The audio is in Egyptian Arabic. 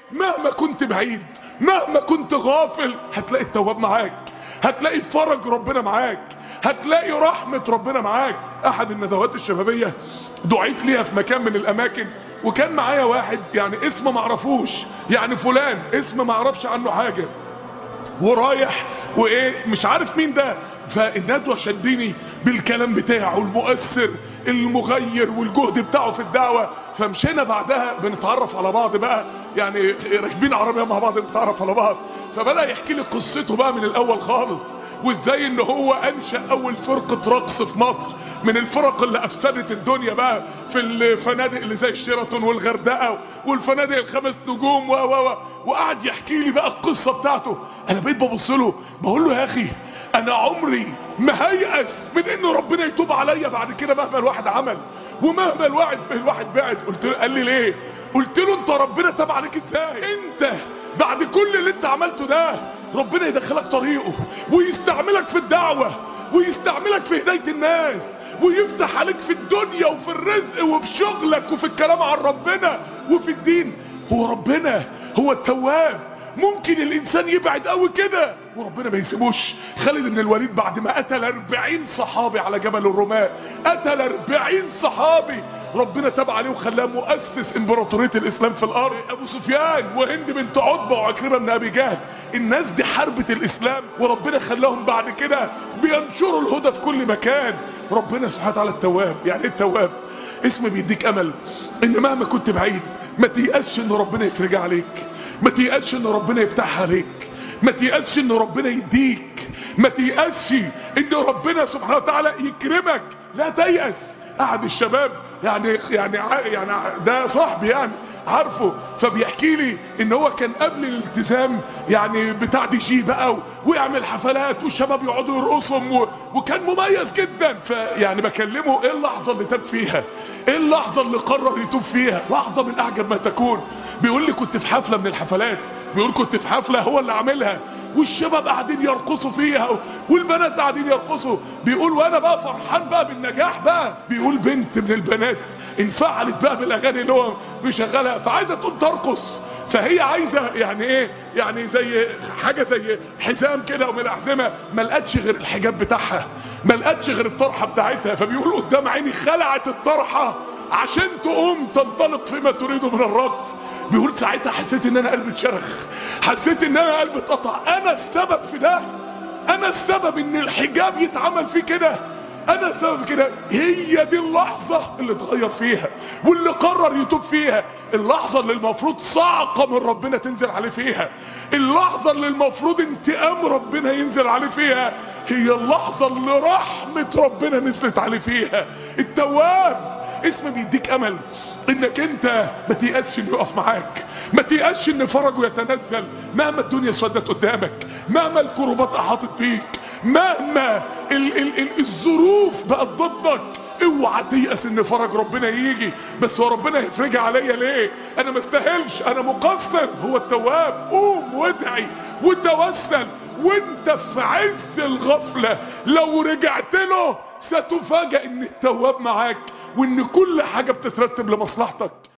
مهما كنت بعيد مهما كنت غافل هتلاقي التواب معاك هتلاقي فرج ربنا معاك هتلاقي رحمة ربنا معاك احد الندوات الشبابية دعيت ليها في مكان من الاماكن وكان معايا واحد يعني اسم معرفوش يعني فلان اسم معرفش عنه حاجة ورايح وايه مش عارف مين ده فالندوه شدني بالكلام بتاعه المؤثر المغير والجهد بتاعه في الدعوه فمشينا بعدها بنتعرف على بعض بقى يعني راكبين عربيه مع بعض بنتعرف على بعض فبدا يحكي لي قصته بقى من الاول خالص وازاي ان هو انشا اول فرقه رقص في مصر من الفرق اللي افسدت الدنيا بقى في الفنادق اللي زي الشيراتون والغردقه والفنادق الخمس نجوم و و و وقعد يحكي لي بقى القصه بتاعته انا بقيت ببص له بقول له يا اخي انا عمري ما هيأس من ان ربنا يتوب عليا بعد كده مهما الواحد عمل ومهما الواحد الواحد بعد قلت له قال لي ليه قلت له انت ربنا تاب عليك ازاي انت بعد كل اللي انت عملته ده ربنا يدخلك طريقه ويستعملك في الدعوه ويستعملك في هدايه الناس ويفتح عليك في الدنيا وفي الرزق وفي شغلك وفي الكلام عن ربنا وفي الدين هو ربنا هو التواب ممكن الانسان يبعد قوي كده وربنا ما يسيبوش خالد بن الوليد بعد ما قتل 40 صحابي على جبل الرماة قتل 40 صحابي ربنا تاب عليه وخلاه مؤسس امبراطوريه الاسلام في الارض ابو سفيان وهند بنت عتبه وعكرمه بن ابي جهل الناس دي حاربت الاسلام وربنا خلاهم بعد كده بينشروا الهدى في كل مكان ربنا سبحانه وتعالى التواب يعني ايه التواب اسم بيديك امل ان مهما كنت بعيد ما تيأسش ان ربنا يفرجها عليك ما تيأسش ان ربنا يفتحها عليك ما تيأسش ان ربنا يديك ما تيأسش ان ربنا سبحانه وتعالى يكرمك لا تيأس قعد الشباب يعني يعني يعني ده صاحبي يعني عارفه فبيحكي لي ان هو كان قبل الالتزام يعني بتاع دي جي بقى ويعمل حفلات والشباب يقعدوا يرقصهم و... وكان مميز جدا فيعني بكلمه ايه اللحظه اللي تاب فيها ايه اللحظه اللي قرر يتوب فيها لحظه من اعجب ما تكون بيقول لي كنت في حفله من الحفلات بيقول كنت في حفله هو اللي عاملها والشباب قاعدين يرقصوا فيها والبنات قاعدين يرقصوا بيقول وانا بقى فرحان بقى بالنجاح بقى بيقول بنت من البنات انفعلت بقى بالاغاني اللي هو بيشغلها فعايزه تقوم ترقص فهي عايزه يعني ايه يعني زي حاجه زي حزام كده ومن الاحزمه ما لقتش غير الحجاب بتاعها ما لقتش غير الطرحه بتاعتها فبيقول قدام عيني خلعت الطرحه عشان تقوم تنطلق فيما تريده من الرقص بيقول ساعتها حسيت ان انا قلبي اتشرخ حسيت ان انا قلبي اتقطع انا السبب في ده انا السبب ان الحجاب يتعمل فيه كده انا السبب كده هي دي اللحظة اللي اتغير فيها واللي قرر يتوب فيها اللحظة اللي المفروض صعقة من ربنا تنزل عليه فيها اللحظة اللي المفروض انتقام ربنا ينزل عليه فيها هي اللحظة اللي رحمة ربنا نزلت عليه فيها التواب اسم بيديك امل انك انت ما تيأسش انه يقف معاك ما تيأسش ان فرجه يتنزل مهما الدنيا سودت قدامك مهما الكروبات احاطت بيك مهما ال ال ال الظروف بقت ضدك اوعى تيأس ان فرج ربنا يجي بس هو ربنا يفرجها عليا ليه انا ما استاهلش انا مقصر هو التواب قوم وادعي وتوسل وانت في عز الغفلة لو رجعت له ستفاجأ ان التواب معاك وان كل حاجة بتترتب لمصلحتك